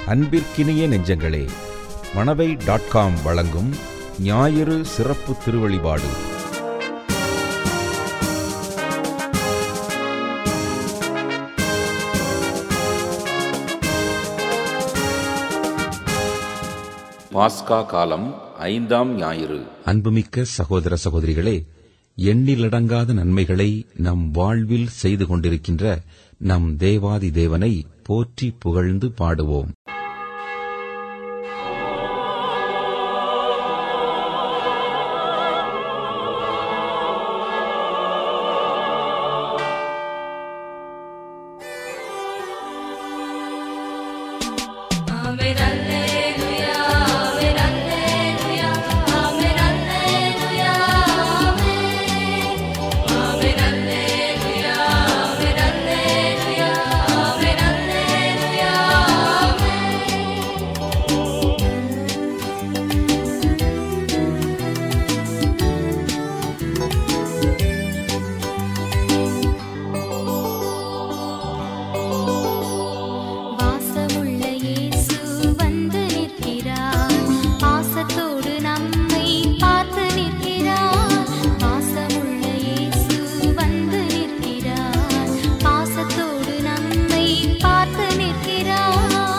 அன்பிற்கினிய நெஞ்சங்களே Manavai dot com வழங்கும் ஞாயிறு சிறப்பு திருவழிபாடு பாஸ்கா காலம் ஐந்தாம் ஞாயிறு அன்புமிக்க சகோதர சகோதரிகளே எண்ணிலடங்காத நன்மைகளை நம் வாழ்வில் செய்து கொண்டிருக்கின்ற நம் தேவாதி தேவனை போற்றி புகழ்ந்து பாடுவோம் Amen, alleluia, amen, alleluia, amen, alleluia, amen. Amen, alleluia, amen, alleluia, amen, alleluia, amen. வாசமுள்ள இயேசு வந்து நிற்கிறார் பாசத்தோடு நம்மை பார்த்து நிற்கிறார் வாசமுள்ள இயேசு வந்து நிற்கிறார் பாசத்தோடு நம்மை பார்த்து நிற்கிறார்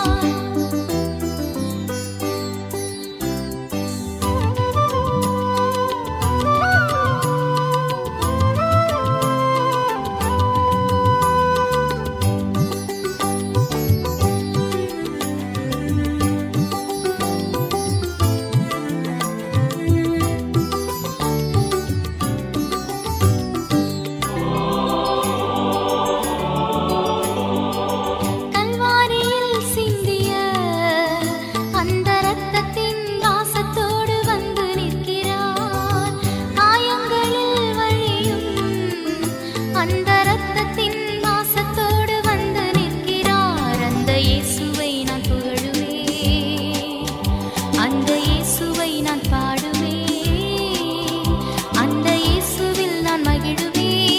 கல்வாரியில் சிந்திய அந்த இரத்தத்தின் வாசத்தோடு வந்து நிற்கிறார் காயங்களில் வழியும் அந்த இரத்தத்தின் வாசத்தோடு வந்து நிற்கிறார் அந்த இயேசுவை நான் புகழுவேன் அந்த இயேசுவை நான் பாடுவேன் அந்த இயேசுவில் நான் மகிழுவேன்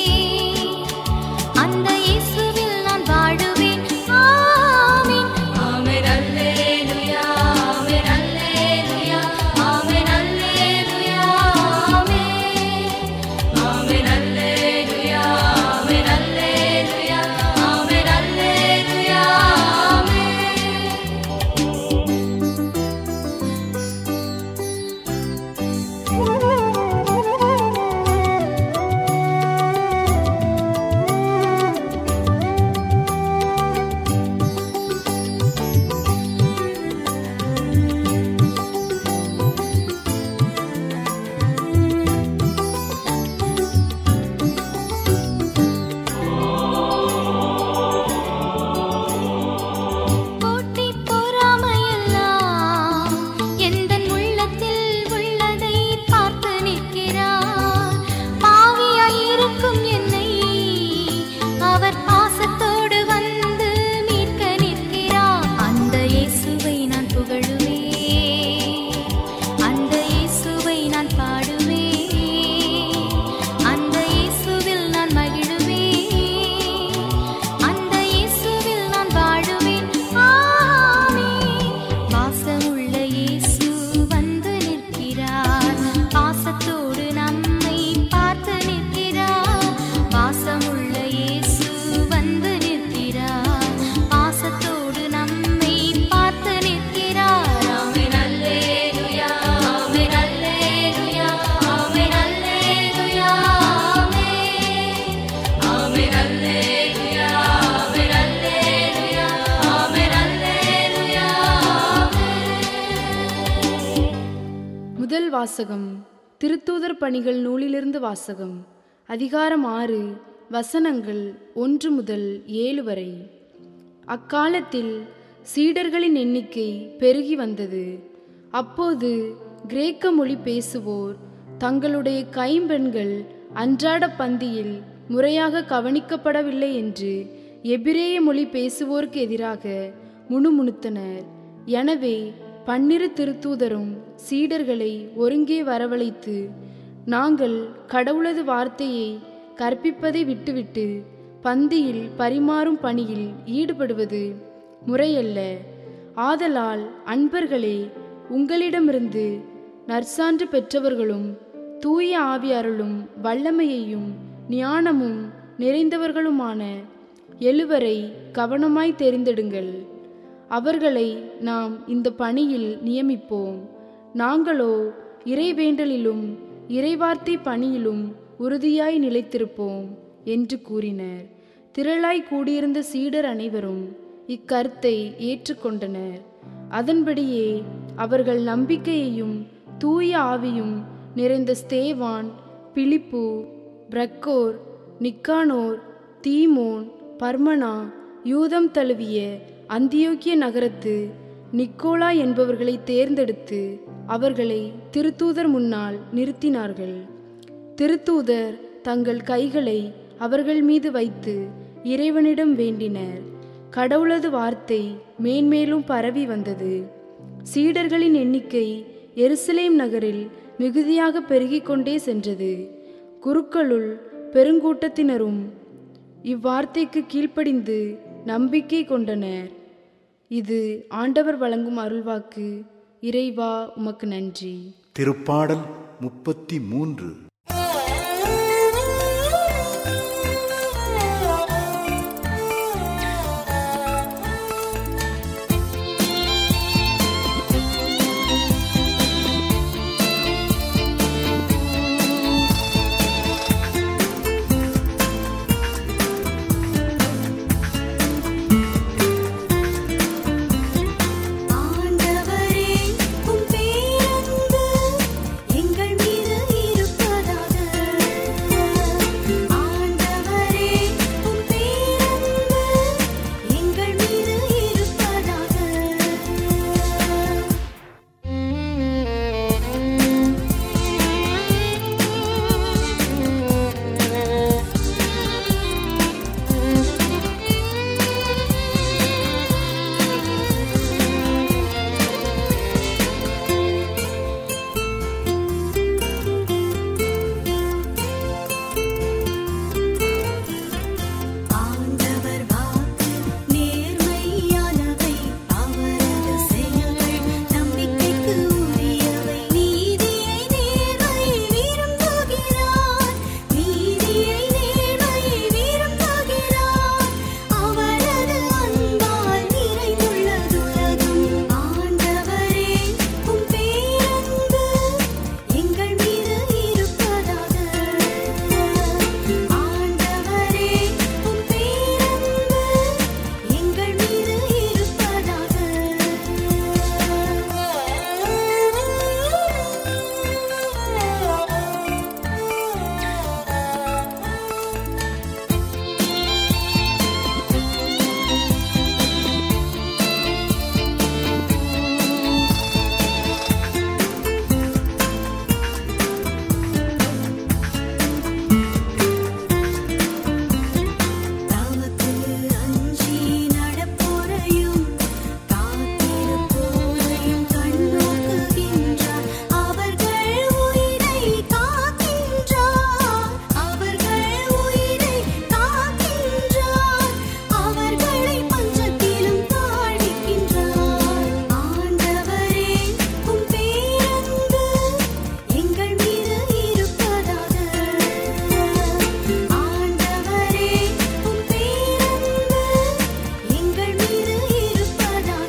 அந்த இயேசுவில் நான் வாழுவேன் ஆமென் ஆமென் அல்லேலூயா ஆமென் அல்லேலூயா ஆமென் அல்லேலூயா ஆமென் ஆமென் அல்லேலூயா ஆமென் அல்லேலூயா ஆமென் அல்லேலூயா ஆமென் போட்டி பொறாமையெல்லாம் எந்தன் உள்ளத்தில் உள்ளதை பார்த்து நிற்கிறார் பாவியாயிருக்கும் என்னை அவர் பாசத்தோடு வந்து மீட்க நிற்கிறார் அந்த இயேசுவை நான் புகழுவேன் அந்த இயேசுவை நான் பாடுவேன் அந்த இயேசுவில் நான் மகிழுவேன் அந்த இயேசுவில் நான் வாழுவேன் ஆமென் வாசமுள்ள இயேசு வந்து நிற்கிறார் பாசத்தோடு நம்மை பார்த்து நிற்கிறார் வாசமுள்ள இயேசு வந்து நிற்கிறார் பாசத்தோடு நம்மை பார்த்து நிற்கிறார் ஆமென் அல்லேலூயா ஆமென் அல்லேலூயா ஆமென் அல்லேலூயா ஆமென் ஆமென் அல்லேலூயா ஆமென் அல்லேலூயா ஆமென் அல்லேலூயா முதல் வாசகம் திருத்தூதர் பணிகள் நூலிலிருந்து வாசகம் அதிகாரம் ஆறு வசனங்கள் ஒன்று முதல் ஏழு வரை அக்காலத்தில் சீடர்களின் எண்ணிக்கை பெருகி வந்தது அப்போது கிரேக்க மொழி பேசுவோர் தங்களுடைய கைம்பெண்கள் அன்றாட பந்தியில் முறையாக கவனிக்கப்படவில்லை என்று எபிரேய மொழி பேசுவோருக்கு எதிராக முணுமுணுத்தனர் எனவே பன்னிரு திருத்தூதரும் சீடர்களை ஒருங்கே வரவழைத்து நாங்கள் கடவுளது வார்த்தையை கற்பிப்பதை விட்டுவிட்டு பந்தியில் பரிமாறும் பணியில் ஈடுபடுவது முறையல்ல ஆதலால் அன்பர்களே உங்களிடமிருந்து நற்சான்று பெற்றவர்களும் தூய ஆவியாருளும் வல்லமையையும் ஞானமும் நிறைந்தவர்களுமான எழுவரை கவனமாய் தெரிந்தெடுங்கள் அவர்களை நாம் இந்த பணியில் நியமிப்போம் நாங்களோ இறைவேண்டலிலும் இறைவார்த்தை பணியிலும் உறுதியாய் நிலைத்திருப்போம் என்று கூறினர் திரளாய் கூடியிருந்த சீடர் அனைவரும் இக்கருத்தை ஏற்றுக்கொண்டனர் அதன்படியே அவர்கள் நம்பிக்கையையும் தூய ஆவியும் நிறைந்த ஸ்தேவான் பிலிப்பு பிரக்கோர் நிக்கானோர் தீமோன் பர்மனா யூதம் தழுவிய அந்தியோக்கிய நகரத்து நிக்கோலா என்பவர்களை தேர்ந்தெடுத்து அவர்களை திருத்தூதர் முன்னால் நிறுத்தினார்கள் திருத்தூதர் தங்கள் கைகளை அவர்கள் மீது வைத்து இறைவனிடம் வேண்டினர் கடவுளது வார்த்தை மேன்மேலும் பரவி வந்தது சீடர்களின் எண்ணிக்கை எருசலேம் நகரில் மிகுதியாக பெருகிக் கொண்டே சென்றது குருக்களுள் பெருங்கூட்டத்தினரும் இவ்வார்த்தைக்கு கீழ்ப்படிந்து நம்பிக்கை கொண்டனர் இது ஆண்டவர் வழங்கும் அருள்வாக்கு இறைவா உமக்கு நன்றி திருப்பாடல் முப்பத்தி மூன்று ஆண்டவரே உம் பேரன்பு எங்கள் மீது இருப்பதாக ஆண்டவரே உம் பேரன்பு எங்கள் மீது இருப்பதாக ஆண்டவர் வாக்கு நேர்மையானவை அவரது செயல்கள் நம்பிக்கைக்கு உரியவை நீதியை நேர்மையை விரும்புகிறார் நீதியை நேர்மையை விரும்புகிறார் அவரது அன்பால் நிறைந்துள்ளதுலகம் ஆண்டவரே உம் பேரன்பு எங்கள் மீது இருப்பதாக ஆண்டவரே உம் பேரன்பு எங்கள் மீது இருப்பதாக தமக்கு அஞ்சி நடப்போரையும் காத்திருப்போரையும் கண்ணோக்குகின்றார் அவர்கள் உயிரை காக்கின்றார் அவர்கள் உயிரை காக்கின்றார் அவர்களை பஞ்சத்திலும் தாழ்விக்கின்றார் ஆண்டவரே உம் பேரன்பு எங்கள் மீது இருப்பதாக ஆண்டவரே உம் பேரன்பு எங்கள் மீது இருப்பதாக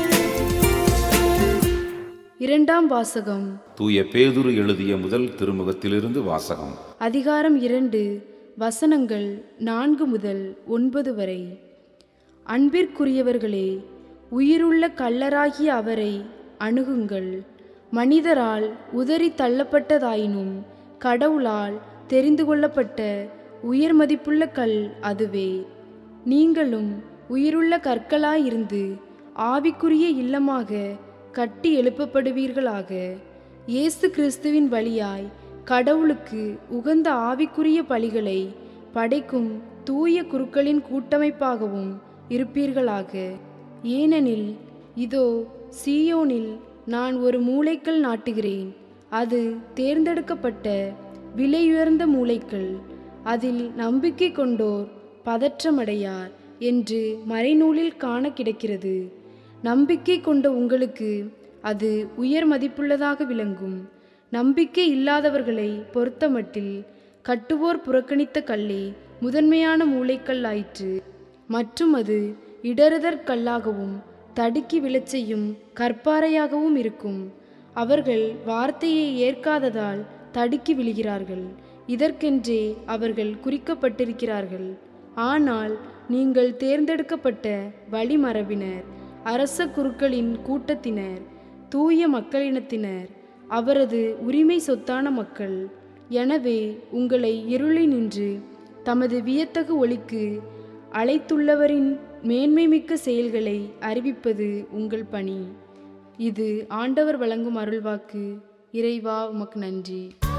இரண்டாம் வாசகம் தூய பேதுரு எழுதிய முதல் திருமுகத்திலிருந்து வாசகம் அதிகாரம் இரண்டு வசனங்கள் நான்கு முதல் ஒன்பது வரை அன்பிற்குரியவர்களே உயிருள்ள கள்ளராகிய அவரை அணுகுங்கள் மனிதரால் உதறி தள்ளப்பட்டதாயினும் கடவுளால் தெரிந்து கொள்ளப்பட்ட உயர் மதிப்புள்ள கல் அதுவே நீங்களும் உயிருள்ள கற்களாயிருந்து ஆவிக்குரிய இல்லமாக கட்டி எழுப்பப்படுவீர்களாக இயேசு கிறிஸ்துவின் வழியாய் கடவுளுக்கு உகந்த ஆவிக்குரிய பலிகளை படைக்கும் தூய குருக்களின் கூட்டமைப்பாகவும் இருப்பீர்களாக ஏனெனில் இதோ சீயோனில் நான் ஒரு மூலைக்கல் நாட்டுகிறேன் அது தேர்ந்தெடுக்கப்பட்ட விலையுயர்ந்த மூலைக்கல் அதில் நம்பிக்கை கொண்டோர் பதற்றமடையார் என்று மறைநூலில் காண கிடக்கிறது நம்பிக்கை கொண்ட உங்களுக்கு அது உயர் மதிப்புள்ளதாக விளங்கும் நம்பிக்கை இல்லாதவர்களை பொறுத்தமட்டில் கட்டுவோர் புறக்கணித்த கல்லே முதன்மையான மூளைக்கல் ஆயிற்று மற்றும் அது இடறுதற் கல்லாகவும் தடுக்கி விழச் செய்யும் கற்பாறையாகவும் இருக்கும் அவர்கள் வார்த்தையை ஏற்காததால் தடுக்கி விழுகிறார்கள் இதற்கென்றே அவர்கள் குறிக்கப்பட்டிருக்கிறார்கள் ஆனால் நீங்கள் தேர்ந்தெடுக்கப்பட்ட வழிமரபினர் அரச குருக்களின் கூட்டத்தினர் தூய மக்களினத்தினர் அவரது உரிமை சொத்தான மக்கள் எனவே உங்களை இருளினின்று தமது வியத்தகு ஒளிக்கு அழைத்துள்ளவரின் மேன்மைமிக்க செயல்களை அறிவிப்பது உங்கள் பணி இது ஆண்டவர் வழங்கும் அருள்வாக்கு இறைவா உமக்கு நன்றி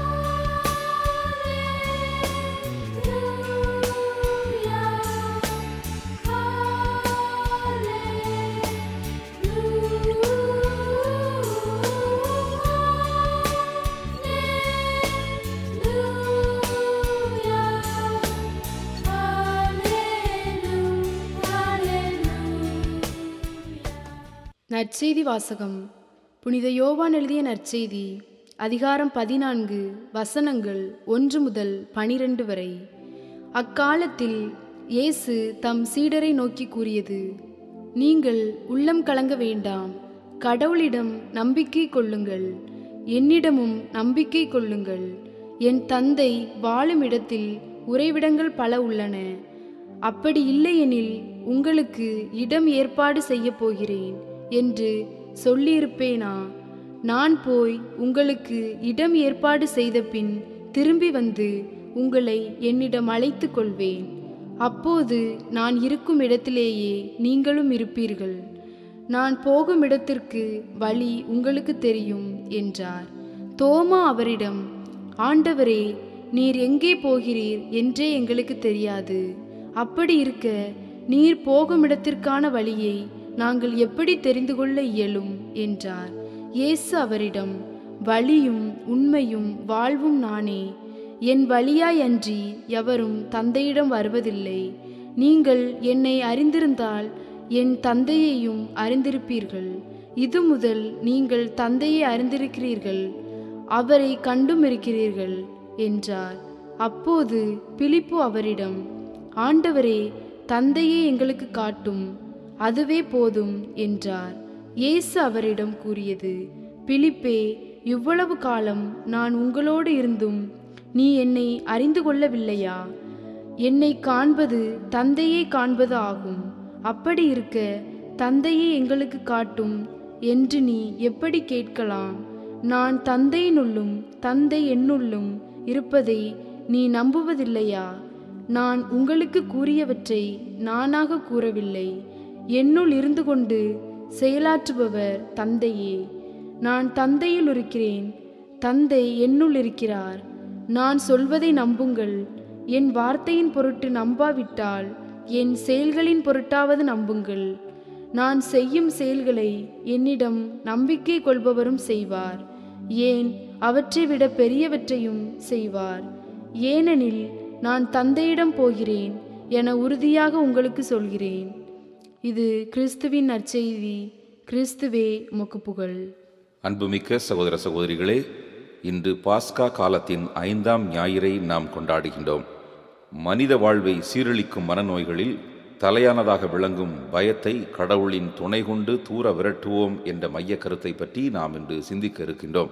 நற்செய்தி வாசகம் புனித யோவான் எழுதிய நற்செய்தி அதிகாரம் பதினான்கு வசனங்கள் ஒன்று முதல் பனிரெண்டு வரை அக்காலத்தில் இயேசு தம் சீடரை நோக்கி கூறியது நீங்கள் உள்ளம் கலங்க வேண்டாம் கடவுளிடம் நம்பிக்கை கொள்ளுங்கள் என்னிடமும் நம்பிக்கை கொள்ளுங்கள் என் தந்தை வாழும் இடத்தில் உறைவிடங்கள் பல உள்ளன அப்படி இல்லையெனில் உங்களுக்கு இடம் ஏற்பாடு செய்யப் போகிறேன் என்று சொல்லியிருப்பேனா நான் போய் உங்களுக்கு இடம் ஏற்பாடு செய்த பின் திரும்பி வந்து உங்களை என்னிடம் அழைத்து கொள்வேன் அப்போது நான் இருக்கும் இடத்திலேயே நீங்களும் இருப்பீர்கள் நான் போகும் இடத்திற்கு வழி உங்களுக்கு தெரியும் என்றார் தோமா அவரிடம் ஆண்டவரே நீர் எங்கே போகிறீர் என்றே எங்களுக்கு தெரியாது அப்படி இருக்க நீர் போகும் இடத்திற்கான வழியை நாங்கள் எப்படி தெரிந்து கொள்ள இயலும் என்றார் இயேசு அவரிடம் வழியும் உண்மையும் வாழ்வும் நானே என் வழியாய் அன்றி எவரும் தந்தையிடம் வருவதில்லை நீங்கள் என்னை அறிந்திருந்தால் என் தந்தையையும் அறிந்திருப்பீர்கள் இது முதல் நீங்கள் தந்தையை அறிந்திருக்கிறீர்கள் அவரை கண்டும் இருக்கிறீர்கள் என்றார் அப்போது பிலிப்பு அவரிடம் ஆண்டவரே தந்தையே எங்களுக்கு காட்டும் அதுவே போதும் என்றார் இயேசு அவரிடம் கூறியது பிலிப்பே இவ்வளவு காலம் நான் உங்களோடு இருந்தும் நீ என்னை அறிந்து கொள்ளவில்லையா என்னை காண்பது தந்தையே காண்பது ஆகும் அப்படி இருக்க தந்தையே எங்களுக்கு காட்டும் என்று நீ எப்படி கேட்கலாம் நான் தந்தையினுள்ளும் தந்தை என்னுள்ளும் இருப்பதை நீ நம்புவதில்லையா நான் உங்களுக்கு கூறியவற்றை நானாக கூறவில்லை என்னுள் இருந்து கொண்டு செயலாற்றுபவர் தந்தையே நான் தந்தையில் இருக்கிறேன் தந்தை என்னுள் இருக்கிறார் நான் சொல்வதை நம்புங்கள் என் வார்த்தையின் பொருட்டு நம்பாவிட்டால் என் செயல்களின் பொருட்டாவது நம்புங்கள் நான் செய்யும் செயல்களை என்னிடம் நம்பிக்கை கொள்பவரும் செய்வார் ஏன் அவற்றை விட பெரியவற்றையும் செய்வார் ஏனெனில் நான் தந்தையிடம் போகிறேன் என உறுதியாக உங்களுக்கு சொல்கிறேன் இது கிறிஸ்துவின் நற்செய்தி கிறிஸ்துவே உமக்கு புகழ் அன்புமிக்க சகோதர சகோதரிகளே இன்று பாஸ்கா காலத்தின் ஐந்தாம் ஞாயிறை நாம் கொண்டாடுகின்றோம் மனித வாழ்வை சீரழிக்கும் மனநோய்களில் தலையானதாக விளங்கும் பயத்தை கடவுளின் துணை கொண்டு தூர விரட்டுவோம் என்ற மைய கருத்தை பற்றி நாம் இன்று சிந்திக்க இருக்கின்றோம்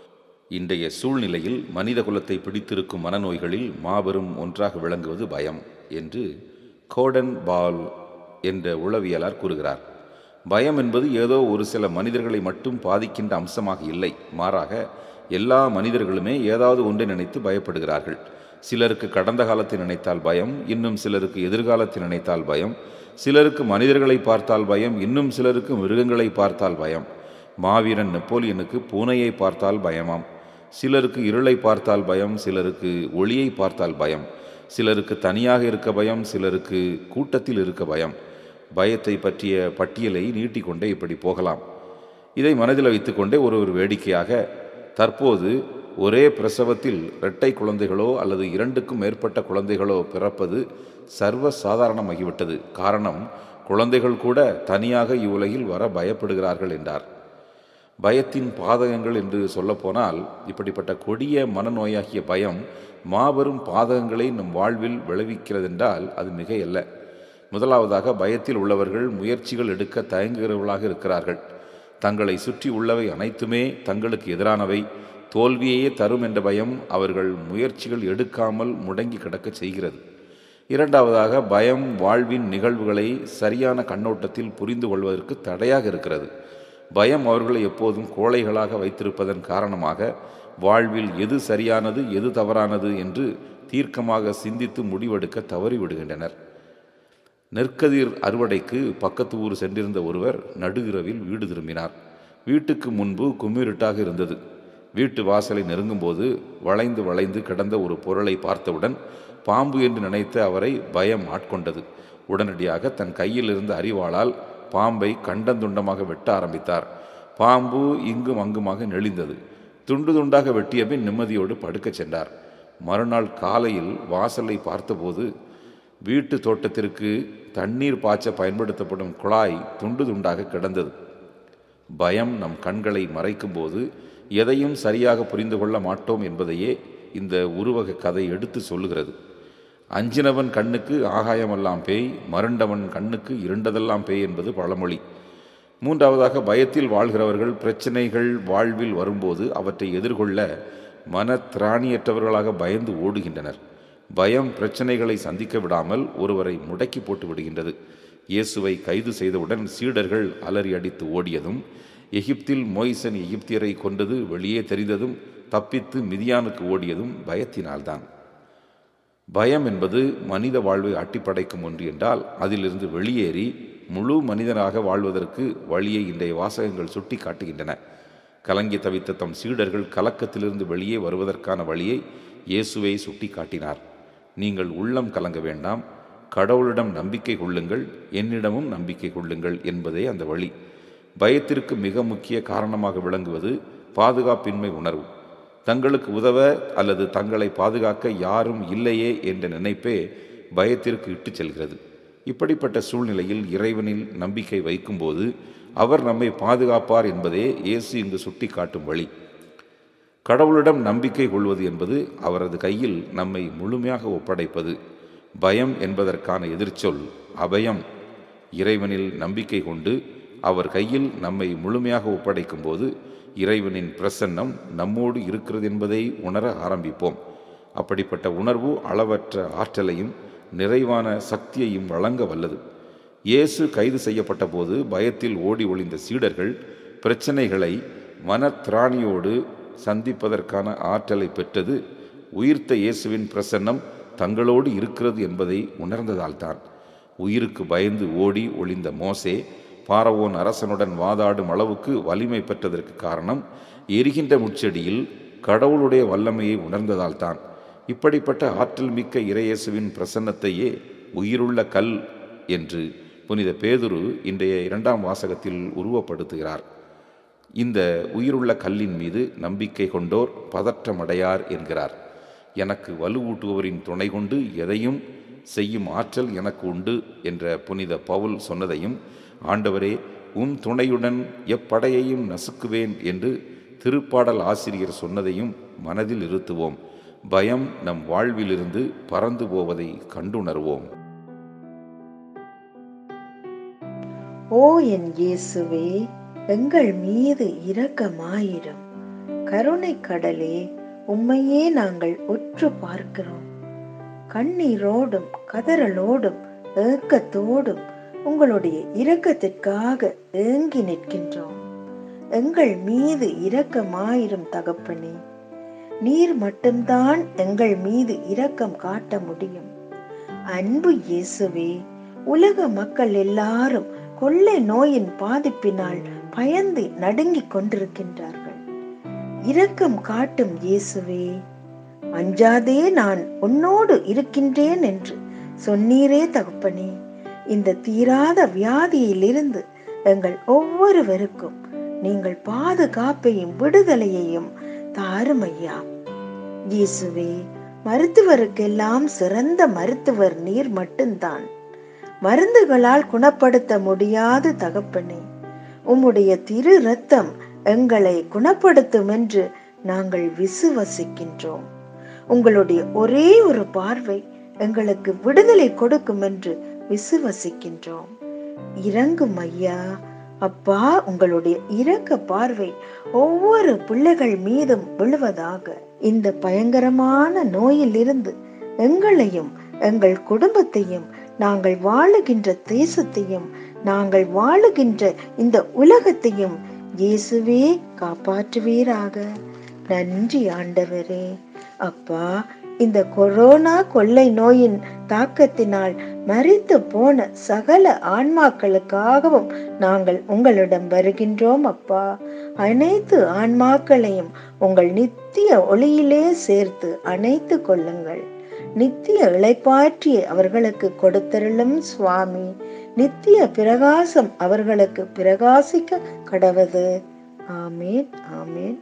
இன்றைய சூழ்நிலையில் மனித குலத்தை பிடித்திருக்கும் மனநோய்களில் மாபெரும் ஒன்றாக விளங்குவது பயம் என்று கோடன் பால் என்ற உளவியலார் கூறுகிறார் பயம் என்பது ஏதோ ஒரு சில மனிதர்களை மட்டும் பாதிக்கின்ற அம்சமாக இல்லை மாறாக எல்லா மனிதர்களுமே ஏதாவது ஒன்றை நினைத்து பயப்படுகிறார்கள் சிலருக்கு கடந்த காலத்தை நினைத்தால் பயம் இன்னும் சிலருக்கு எதிர்காலத்தை நினைத்தால் பயம் சிலருக்கு மனிதர்களை பார்த்தால் பயம் இன்னும் சிலருக்கு மிருகங்களை பார்த்தால் பயம் மாவீரன் நெப்போலியனுக்கு பூனையை பார்த்தால் பயமாம் சிலருக்கு இருளை பார்த்தால் பயம் சிலருக்கு ஒளியை பார்த்தால் பயம் சிலருக்கு தனியாக இருக்க பயம் சிலருக்கு கூட்டத்தில் இருக்க பயம் பயத்தை பற்றிய பட்டியலை நீட்டிக்கொண்டே இப்படி போகலாம் இதை மனதில் வைத்துக்கொண்டே ஒரு ஒரு வேடிக்கையாக தற்போது ஒரே பிரசவத்தில் இரட்டை குழந்தைகளோ அல்லது இரண்டுக்கும் மேற்பட்ட குழந்தைகளோ பிறப்பது சர்வ சாதாரணமாகிவிட்டது காரணம் குழந்தைகள் கூட தனியாக இவ்வுலகில் வர பயப்படுகிறார்கள் என்றார் பயத்தின் பாதகங்கள் என்று சொல்லப்போனால் இப்படிப்பட்ட கொடிய மனநோயாகிய பயம் மாபெரும் பாதகங்களை நம் வாழ்வில் விளைவிக்கிறதென்றால் அது மிகையல்ல முதலாவதாக பயத்தில் உள்ளவர்கள் முயற்சிகள் எடுக்க தயங்குகிறவர்களாக இருக்கிறார்கள் தங்களை சுற்றி உள்ளவை அனைத்துமே தங்களுக்கு எதிரானவை தோல்வியையே தரும் என்ற பயம் அவர்கள் முயற்சிகள் எடுக்காமல் முடங்கி கிடக்கச் செய்கிறது இரண்டாவதாக பயம் வாழ்வின் நிகழ்வுகளை சரியான கண்ணோட்டத்தில் புரிந்து கொள்வதற்கு தடையாக இருக்கிறது பயம் அவர்களை எப்போதும் கோழைகளாக வைத்திருப்பதன் காரணமாக வாழ்வில் எது சரியானது எது தவறானது என்று தீர்க்கமாக சிந்தித்து முடிவெடுக்க தவறிவிடுகின்றனர் நெற்கதிர் அறுவடைக்கு பக்கத்து ஊர் சென்றிருந்த ஒருவர் நடுகிரவில் வீடு திரும்பினார் வீட்டுக்கு முன்பு கும்மிருட்டாக இருந்தது வீட்டு வாசலை நெருங்கும்போது வளைந்து வளைந்து கிடந்த ஒரு பொருளை பார்த்தவுடன் பாம்பு என்று நினைத்த அவரை பயம் ஆட்கொண்டது உடனடியாக தன் கையில் இருந்த அரிவாளால் பாம்பை கண்டந்துண்டமாக வெட்ட ஆரம்பித்தார் பாம்பு இங்கும் அங்குமாக நெளிந்தது துண்டு துண்டாக வெட்டிய பின் நிம்மதியோடு படுக்கச் சென்றார் மறுநாள் காலையில் வாசலை பார்த்தபோது வீட்டு தோட்டத்திற்கு தண்ணீர் பாய்ச்ச பயன்படுத்தப்படும் குழாய் துண்டு துண்டாக கிடந்தது பயம் நம் கண்களை மறைக்கும்போது எதையும் சரியாக புரிந்து கொள்ள மாட்டோம் என்பதையே இந்த உருவக கதை எடுத்து சொல்லுகிறது அஞ்சினவன் கண்ணுக்கு ஆகாயமெல்லாம் பேய் மருண்டவன் கண்ணுக்கு இருண்டதெல்லாம் பேய் என்பது பழமொழி மூன்றாவதாக பயத்தில் வாழ்கிறவர்கள் பிரச்சனைகள் வாழ்வில் வரும்போது அவற்றை எதிர்கொள்ள மனத்திராணியற்றவர்களாக பயந்து ஓடுகின்றனர் பயம் பிரச்சனைகளை சந்திக்க விடாமல் ஒருவரை முடக்கி போட்டு விடுகின்றது இயேசுவை கைது செய்தவுடன் சீடர்கள் அலறி அடித்து ஓடியதும் எகிப்தில் மோய்சன் எகிப்தியரை கொண்டது வெளியே தெரிந்ததும் தப்பித்து மிதியானுக்கு ஓடியதும் பயத்தினால்தான் பயம் என்பது மனித வாழ்வை அட்டிப்படைக்கும் ஒன்று என்றால் அதிலிருந்து வெளியேறி முழு மனிதனாக வாழ்வதற்கு வழியை இன்றைய வாசகங்கள் சுட்டி காட்டுகின்றன கலங்கி தவித்த தம் சீடர்கள் கலக்கத்திலிருந்து வெளியே வருவதற்கான வழியை இயேசுவை சுட்டி காட்டினார் நீங்கள் உள்ளம் கலங்க வேண்டாம் கடவுளிடம் நம்பிக்கை கொள்ளுங்கள் என்னிடமும் நம்பிக்கை கொள்ளுங்கள் என்பதே அந்த வழி பயத்திற்கு மிக முக்கிய காரணமாக விளங்குவது பாதுகாப்பின்மை உணர்வு தங்களுக்கு உதவ அல்லது தங்களை பாதுகாக்க யாரும் இல்லையே என்ற நினைப்பே பயத்திற்கு இட்டுச் செல்கிறது இப்படிப்பட்ட சூழ்நிலையில் இறைவனில் நம்பிக்கை வைக்கும்போது அவர் நம்மை பாதுகாப்பார் என்பதே இயேசு இங்கு சுட்டி காட்டும் வழி கடவுளிடம் நம்பிக்கை கொள்வது என்பது அவரது கையில் நம்மை முழுமையாக ஒப்படைப்பது பயம் என்பதற்கான எதிர்ச்சொல் அபயம் இறைவனில் நம்பிக்கை கொண்டு அவர் கையில் நம்மை முழுமையாக ஒப்படைக்கும் போது இறைவனின் பிரசன்னம் நம்மோடு இருக்கிறது என்பதை உணர ஆரம்பிப்போம் அப்படிப்பட்ட உணர்வு அளவற்ற ஆற்றலையும் நிறைவான சக்தியையும் வழங்க வல்லது இயேசு கைது செய்யப்பட்ட போது பயத்தில் ஓடி ஒளிந்த சீடர்கள் பிரச்சனைகளை மனத்திராணியோடு சந்திப்பதற்கான ஆற்றலை பெற்றது உயிர்த்த இயேசுவின் பிரசன்னம் தங்களோடு இருக்கிறது என்பதை உணர்ந்ததால்தான் உயிருக்கு பயந்து ஓடி ஒளிந்த மோசே பாரவோன் அரசனுடன் வாதாடும் அளவுக்கு வலிமை பெற்றதற்கு காரணம் எரிகின்ற முச்செடியில் கடவுளுடைய வல்லமையை உணர்ந்ததால்தான் இப்படிப்பட்ட ஆற்றல் மிக்க இறையேசுவின் பிரசன்னத்தையே உயிருள்ள கல் என்று புனித பேதுரு இன்றைய இரண்டாம் வாசகத்தில் உருவப்படுத்துகிறார் இந்த உயிருள்ள கல்லின் மீது நம்பிக்கை கொண்டோர் பதற்றமடையார் என்கிறார் எனக்கு வலுவூட்டுபவரின் துணை கொண்டு எதையும் செய்யும் ஆற்றல் எனக்கு உண்டு என்ற புனித பவுல் சொன்னதையும் ஆண்டவரே உம் துணையுடன் எப்படையையும் நசுக்குவேன் என்று திருப்பாடல் ஆசிரியர் சொன்னதையும் மனதில் இருத்துவோம் பயம் நம் வாழ்விலிருந்து பறந்து போவதை கண்டுணர்வோம் ஓ என் இயேசுவே எங்கள் மீது இரக்கமாயிரும் கருணை கடலே உம்மையே நாங்கள் உற்று பார்க்கிறோம் கண்ணீரோடும் கதறலோடும் ஏக்கத்தோடும் உங்களுடைய இரக்கத்திற்காக ஏங்கி நிற்கின்றோம் எங்கள் மீது இரக்கமாயிரும் தகப்பனே நீர் மட்டும்தான் எங்கள் மீது இரக்கம் காட்ட முடியும் அன்பு இயேசுவே உலக மக்கள் எல்லாரும் கொள்ளை நோயின் பாதிப்பினால் பயந்து நடுங்கிக் கொண்டிருக்கின்றார்கள் இரக்கம் காட்டும் இயேசுவே அஞ்சாதே நான் உன்னோடு இருக்கின்றேன் என்று சொன்னீரே தகப்பனே இந்த தீராத வியாதியிலிருந்து எங்கள் ஒவ்வொருவருக்கும் நீங்கள் பாதுகாப்பையும் விடுதலையையும் தாரும் ஐயா இயேசுவே மருத்துவருக்கெல்லாம் சிறந்த மருத்துவர் நீர் மட்டும்தான் மருந்துகளால் குணப்படுத்த முடியாத தகப்பனே உம்முடைய திரு ரத்தம் எங்களை குணப்படுத்தும் என்று நாங்கள் விசுவசிக்கின்றோம் உங்களுடைய ஒரே ஒரு பார்வை எங்களுக்கு விடுதலை கொடுக்கும் என்று விசுவசிக்கின்றோம் இறங்கும் ஐயா அப்பா உங்களுடைய இரக்க பார்வை ஒவ்வொரு பிள்ளைகள் மீதும் விழுவதாக இந்த பயங்கரமான நோயிலிருந்து எங்களையும் எங்கள் குடும்பத்தையும் நாங்கள் வாழுகின்ற தேசத்தையும் நாங்கள் வாழுகின்ற இந்த உலகத்தையும் இயேசுவே காப்பாற்றுவீராக நன்றி ஆண்டவரே அப்பா இந்த கொரோனா கொள்ளை நோயின் தாக்கத்தினால் மரித்து போன சகல ஆன்மாக்களுக்காகவும் நாங்கள் உங்களிடம் வருகின்றோம் அப்பா அனைத்து ஆன்மாக்களையும் உங்கள் நித்திய ஒளியிலே சேர்த்து அணைத்து கொள்ளுங்கள் நித்திய இளைப்பாற்றி அவர்களுக்கு கொடுத்தருளும் சுவாமி நித்திய பிரகாசம் அவர்களுக்கு பிரகாசிக்க கடவது ஆமேன் ஆமேன்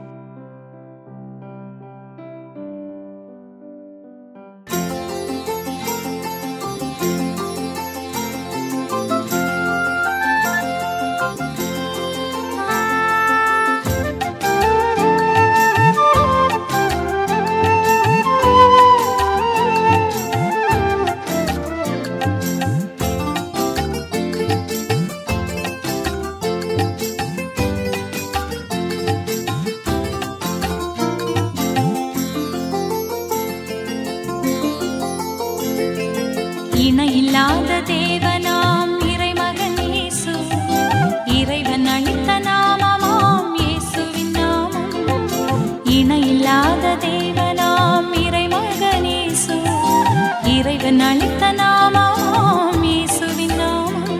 இணையில்லாத தேவனாம் இறைமகன் இயேசு இறைவன் அளித்த நாமமாம் இயேசுவின் நாமம் இணையில்லாத தேவனாம் இறைமகன் இயேசு இறைவன் அளித்த நாமமாம் இயேசுவின் நாமம்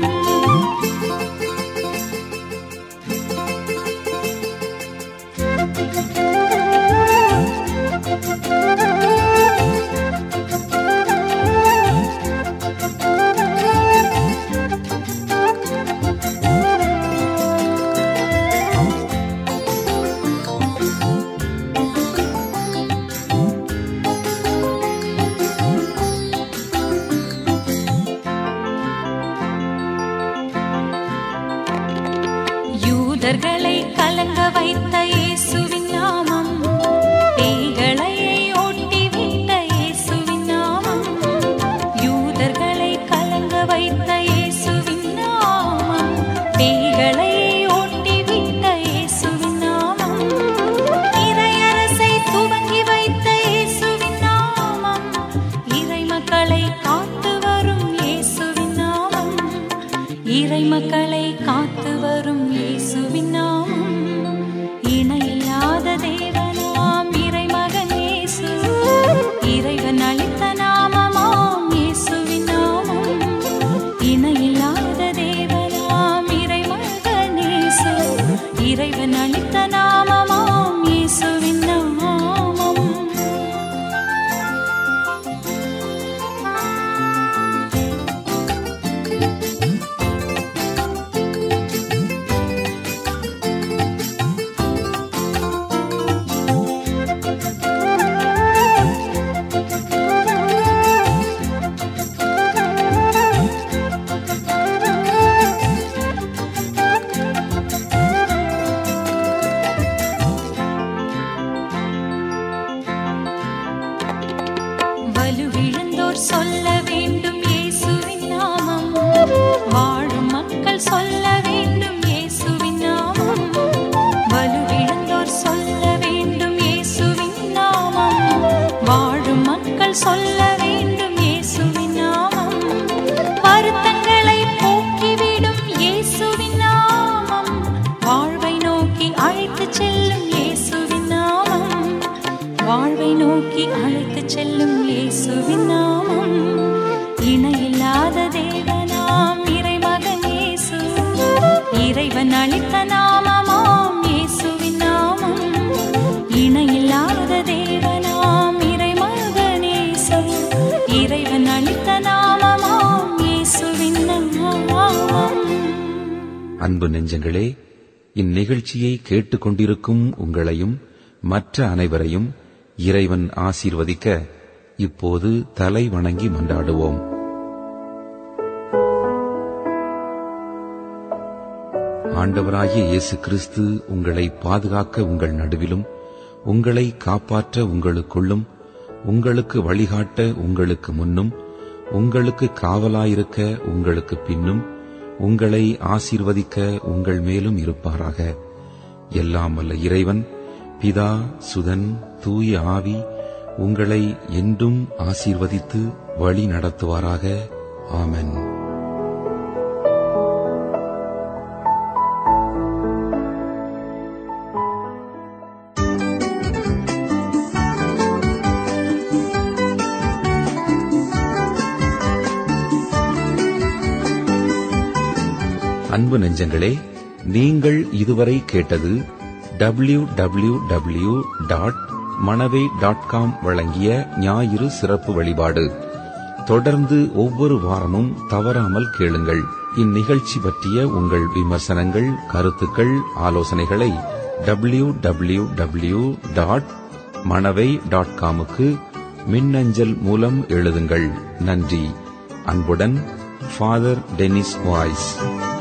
யூதர்களை கலங்க வைத்த இயேசுவின் நாமம் பேய்களையே ஓட்டிவிட்ட இயேசுவின் நாமம் யூதர்களை கலங்க வைத்த இயேசுவின் நாமம் பேய்களையே ஓட்டிவிட்ட இயேசுவின் நாமம் இறையரசை துவங்கி வைத்த இயேசுவின் நாமம் இறை மக்களை காத்து வரும் இயேசுவின் நாமம் இறை மக்களை காத்து வரும் இயேசுவின் நாமம் இணையில்லாத தேவனாம் இறைமகன் இயேசு இறைவன் அளித்த நாமமாம் இயேசுவின் நாமம் இணையில்லாத தேவனாம் இறைமகன் இயேசு இறைவன் அளித்த நாமமாம் இயேசுவின் நாமம் வலுவிழுந்தோர் சொல்ல வேண்டும் இயேசுவின் நாமம் வாழும் மக்கள் சொல்ல வேண்டும் இயேசுவின் நாமம் வலுவிழுந்தோர் சொல்ல வேண்டும் இயேசுவின் நாமம் வாழும் மக்கள் சொல்ல வேண்டும் இயேசுவின் நாமம் வருத்தங்களை போக்கிவிடும் இயேசுவின் நாமம் வாழ்வை நோக்கி அழைத்துச் செல்லும் இயேசுவின் நாமம் வாழ்வை நோக்கி அழைத்துச் செல்லும் இயேசுவின் நாமம் இணையில்லாத தேவனாம் இறைமகன் இயேசு இறைவன் அளித்த நாமமாம் இயேசுவின் நாமம் இணையில்லாத தேவனாம் இறைமகன் இயேசு இறைவன் அளித்த நாமமாம் இயேசுவின் நாமம் அன்பு நெஞ்சங்களே இந்நிகழ்ச்சியை கேட்டுக்கொண்டிருக்கும் உங்களையும் மற்ற அனைவரையும் இறைவன் ஆசீர்வதிக்க இப்போது தலை வணங்கி மன்றாடுவோம் ஆண்டவராகிய இயேசு கிறிஸ்து உங்களை பாதுகாக்க உங்கள் நடுவிலும் உங்களை காப்பாற்ற உங்களுக்குள்ளும் உங்களுக்கு வழிகாட்ட உங்களுக்கு முன்னும் உங்களுக்கு காவலாயிருக்க உங்களுக்கு பின்னும் உங்களை ஆசீர்வதிக்க உங்கள் மேலும் இருப்பாராக எல்லாம் வல்ல இறைவன் பிதா சுதன் தூய ஆவி உங்களை என்றும் ஆசீர்வதித்து வழி நடத்துவாராக ஆமென் அன்பு நெஞ்சங்களே நீங்கள் இதுவரை கேட்டது W W W dot Manavai dot com வழங்கிய ஞாயிறு சிறப்பு வழிபாடு தொடர்ந்து ஒவ்வொரு வாரமும் தவறாமல் கேளுங்கள் இந்நிகழ்ச்சி பற்றிய உங்கள் விமர்சனங்கள் கருத்துக்கள் ஆலோசனைகளை W W W dot Manavai dot காமுக்கு மின்னஞ்சல் மூலம் எழுதுங்கள் நன்றி அன்புடன் ஃபாதர் டெனிஸ் வாய்ஸ்